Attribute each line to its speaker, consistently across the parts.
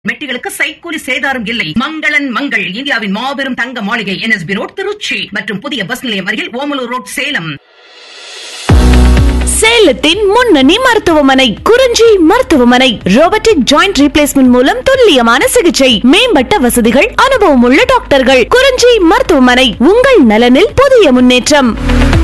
Speaker 1: மெட்டிகளுக்கு சைக்கூலி சேதாரம் இல்லை மங்களன் மங்கள் இந்தியாவின் மாபெரும் தங்க மாளிகை என்எஸ்பி ரோட் திருச்சி மற்றும் புதிய பஸ் நிலையம் அருகில் ஓமலூர் ரோட் சேலம்
Speaker 2: சேலத்தின் முன்னணி மருத்துவமனை குறிஞ்சி மருத்துவமனை ரோபோட்டிக் ஜாயிண்ட் ரீப்ளேஸ்மெண்ட் மூலம் துல்லியமான சிகிச்சை மேம்பட்ட வசதிகள் அனுபவம் உள்ள டாக்டர்கள் குறிஞ்சி மருத்துவமனை உங்கள் நலனில் புதிய முன்னேற்றம்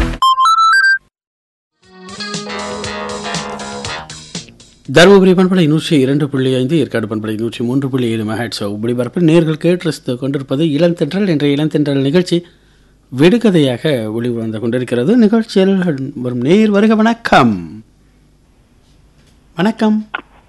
Speaker 3: தருமபுரி பண்பலை நூற்றி இரண்டு புள்ளி ஐந்து ஏற்காடு பண்பலை நூற்றி மூன்று புள்ளி ஏழு மெஹாட்ஸ் ஒளிபரப்பில் நேர்கள் கேட்டு ரசித்துக் கொண்டிருப்பது இளந்தென்றல் என்ற இளந்தென்றல் நிகழ்ச்சி விடுகதையாக ஒளி வந்து கொண்டிருக்கிறது நிகழ்ச்சியில் வரும் நேர் வருக வணக்கம் வணக்கம்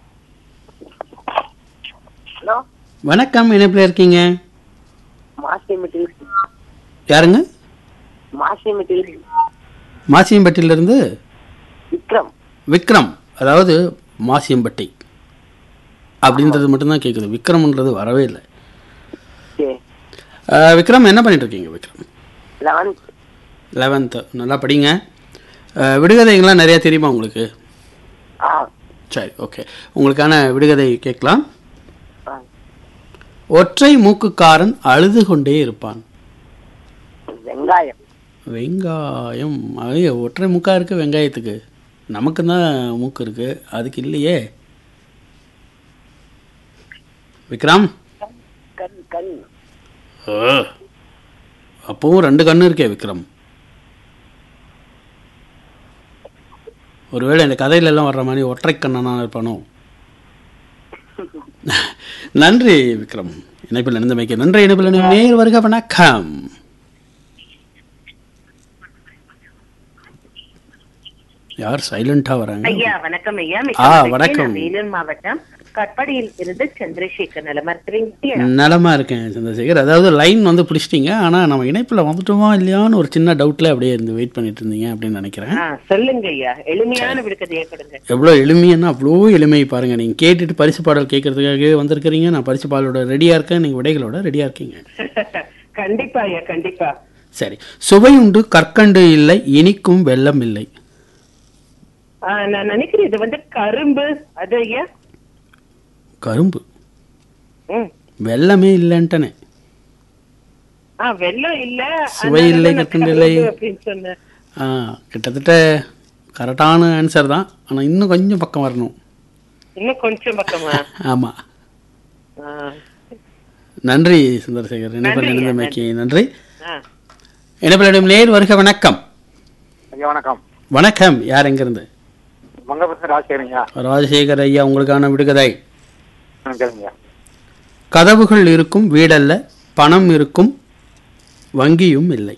Speaker 4: ஹலோ
Speaker 3: வணக்கம் இணைப்பில் இருக்கீங்க
Speaker 4: மாசி மெட்டில்
Speaker 3: யாருங்க
Speaker 4: மாசி மெட்டில்
Speaker 3: மாசியம்பட்டியிலிருந்து
Speaker 4: விக்ரம்
Speaker 3: விக்ரம் அதாவது மாசியம்பட்டி அப்படின்றது மட்டும்தான் கேட்குது விக்ரம்ன்றது வரவே இல்லை
Speaker 4: சரி
Speaker 3: அஹ், விக்ரம் என்ன பண்ணிட்டு இருக்கீங்க விக்ரம்
Speaker 4: லெவன்த்
Speaker 3: லெவன்த்து நல்லா படிங்க அஹ், விடுகதைகள்லாம் நிறையா தெரியுமா உங்களுக்கு
Speaker 4: ஆ
Speaker 3: சரி ஓகே உங்களுக்கான விடுகதை கேட்கலாம்
Speaker 4: ஆ.
Speaker 3: ஒற்றை மூக்குக்காரன் அழுது கொண்டே இருப்பான்
Speaker 4: வெங்காயம்
Speaker 3: வெங்காயம் ஐயோ ஒற்றை மூக்கா இருக்கு வெங்காயத்துக்கு நமக்கு தான் மூக்கு இருக்கு அதுக்கு இல்லையே விக்ரம்
Speaker 4: கண் கண்
Speaker 3: ஆ. அப்பவும் ரெண்டு கண்ணு இருக்கே விக்ரம் ஒருவேளை இந்த கதையில எல்லாம் வர்ற மாதிரி ஒற்றை கண்ணனா இருப்பானோ நன்றி விக்ரம் இணைப்பில் இணைந்தமைக்கு நன்றி இணைப்பில் இணைந்த நேர் வருக வணக்கம் யார் சைலண்டா வராங்க
Speaker 5: ஐயா வணக்கம் ஐயா மிக்க
Speaker 3: ஆ,
Speaker 5: மகிழ்ச்சி.
Speaker 3: வணக்கம்.
Speaker 5: நான் வேலூர் மாவட்டம் கட்பாடியில் இருந்து சந்திரசேகர் நலமா இருக்கிறீங்க
Speaker 3: நலமா இருக்கேன் சந்திரசேகர் அதாவது லைன் வந்து பிடிச்சிட்டீங்க ஆனா நம்ம இணைப்புல வந்துட்டோமா இல்லையான்னு ஒரு சின்ன டவுட்ல அப்படியே இருந்து வெயிட் பண்ணிட்டு இருந்தீங்க அப்படின்னு நினைக்கிறேன்
Speaker 5: ஆ, சொல்லுங்க ஐயா எளிமையான விடுக்கதையை கொடுங்க
Speaker 3: எவ்வளோ எளிமைன்னா அவ்வளோ எளிமை பாருங்க நீங்க கேட்டுட்டு பரிசு பாடல் கேட்கறதுக்காகவே வந்திருக்கிறீங்க நான் பரிசு பாடலோட ரெடியா இருக்கேன் நீங்க விடைகளோட ரெடியா இருக்கீங்க
Speaker 5: கண்டிப்பா ஐயா கண்டிப்பா
Speaker 3: சரி சுவை உண்டு கற்கண்டு இல்லை இனிக்கும் வெள்ளம் இல்லை
Speaker 5: ஆ, நான் நினைக்கிறேன் இது வந்து கரும்பு அது ஐயா
Speaker 3: கரும்பு
Speaker 5: ம்.
Speaker 3: வெள்ளமே இல்லைன்ட்டனே
Speaker 5: ஆ வெள்ளம் இல்ல
Speaker 3: சுவை
Speaker 5: அதனால
Speaker 3: இல்லை,
Speaker 5: நான்
Speaker 3: கற்கண்டு இல்லை.
Speaker 5: கரும்பு அப்படின்னு சொன்னேன்
Speaker 3: ஆ, கிட்டத்தட்ட கரெக்டான ஆன்சர் தான் ஆனா இன்னும் கொஞ்சம் பக்கம் வரணும்
Speaker 5: இன்னும் கொஞ்சம் பக்கமா
Speaker 3: ஆமா
Speaker 5: ஆ.
Speaker 3: நன்றி சுந்தரசேகர் இணைப்பில்
Speaker 5: நன்றி,
Speaker 3: இணைந்தமைக்கு நன்றி
Speaker 5: ஆ.
Speaker 3: இணைப்பில் நேர் வருக வணக்கம்
Speaker 6: ஐயா வணக்கம்
Speaker 3: வணக்கம் யார் எங்கிருந்து
Speaker 6: மங்கபுரத்து ராஜசேகரங்க
Speaker 3: ராஜசேகர் ஐயா உங்களுக்கான விடுகதை
Speaker 6: கேளுங்க
Speaker 3: கதவுகள் இருக்கும் வீடல்ல பணம் இருக்கும் வங்கியும் இல்லை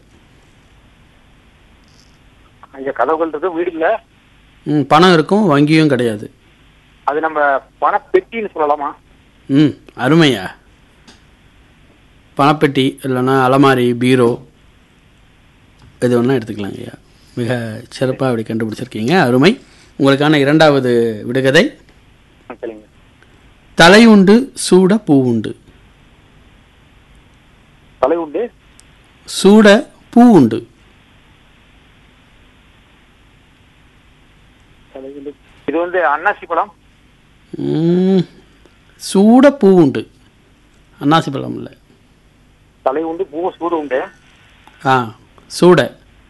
Speaker 6: ஐயா கதவுகள் இருக்கு வீடு இல்ல
Speaker 3: ம், பணம் இருக்கும் வங்கியும் கிடையாது
Speaker 6: அது நம்ம பணப்பெட்டின்னு சொல்லலாமா
Speaker 3: ம் அருமையா பணப்பெட்டி இல்லைன்னா அலமாரி பீரோ இது ஒன்றா எடுத்துக்கலாங்க ஐயா மிக சிறப்பாக அப்படி கண்டுபிடிச்சிருக்கீங்க அருமை உங்களுக்கான இரண்டாவது விடுகதை
Speaker 6: ஆ, கேளுங்க
Speaker 3: தலை உண்டு சூட பூ உண்டு
Speaker 6: தலை உண்டு
Speaker 3: சூட பூ உண்டு
Speaker 6: தலை உண்டு இது வந்து அன்னாசி பழம்
Speaker 3: ம், சூட பூ உண்டு அன்னாசி பழம் இல்லை
Speaker 6: தலை உண்டு பூ சூடு உண்டு
Speaker 3: ஆ சூட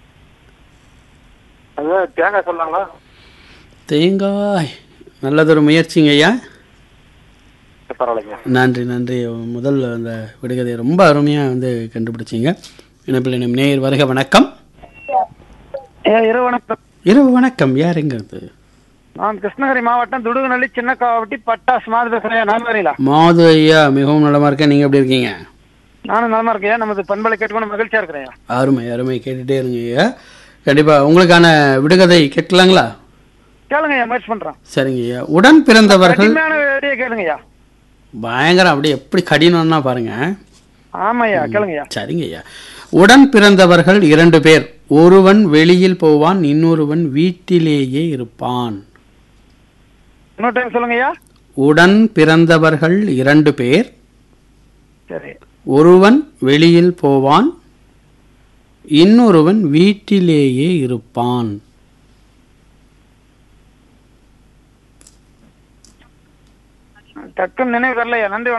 Speaker 6: அது தேங்காய் சொல்லலாங்களா
Speaker 3: தேங்காய் நல்லதொரு முயற்சிங்க ஐயா
Speaker 6: பரவாயில்லைங்க
Speaker 3: நன்றி நன்றி முதல் அந்த விடுகதையை ரொம்ப அருமையாக வந்து கண்டுபிடிச்சிங்க இணைப்பில் இணையம் நேர் வருக வணக்கம்
Speaker 6: இரவு வணக்கம்
Speaker 3: இரவு வணக்கம் யார் எங்கிறது
Speaker 6: நான் கிருஷ்ணகிரி மாவட்டம் துடுகுநல்லி சின்ன காவட்டி பட்டாசு மாதிரி பேசுறேன் நல்லா வரீங்களா
Speaker 3: மாது ஐயா மிகவும் நலமா இருக்கேன் நீங்கள் எப்படி இருக்கீங்க
Speaker 6: நானும் நலமா இருக்கேன் நமது பண்பலை கேட்டுக்கொண்டு மகிழ்ச்சியா இருக்கிறேன்
Speaker 3: அருமை அருமை கேட்டுகிட்டே இருங்க ஐயா கண்டிப்பாக உங்களுக்கான விடுகதை கேட்கலாங்களா
Speaker 6: கேளுங்க ஐயா முயற்சி பண்றேன்
Speaker 3: சரிங்க ஐயா உடன் பிறந்தவர்கள்
Speaker 6: கடுமையான வேலையை கேளுங்க ஐயா
Speaker 3: பயங்கரம் அப்படியே எப்படி கடினம்னா பாருங்க
Speaker 6: ஆமா ஐயா கேளுங்க ஐயா
Speaker 3: சரிங்க ஐயா உடன் பிறந்தவர்கள் இரண்டு பேர் ஒருவன் வெளியில் போவான் இன்னொருவன் வீட்டிலேயே இருப்பான்
Speaker 6: இன்னொரு டைம் சொல்லுங்க ஐயா
Speaker 3: உடன் பிறந்தவர்கள் இரண்டு பேர்
Speaker 6: சரி
Speaker 3: ஒருவன் வெளியில் போவான் இன்னொருவன் வீட்டிலேயே இருப்பான்
Speaker 6: டக்குன்னு நினைவு வரலையா நன்றி வணக்கம்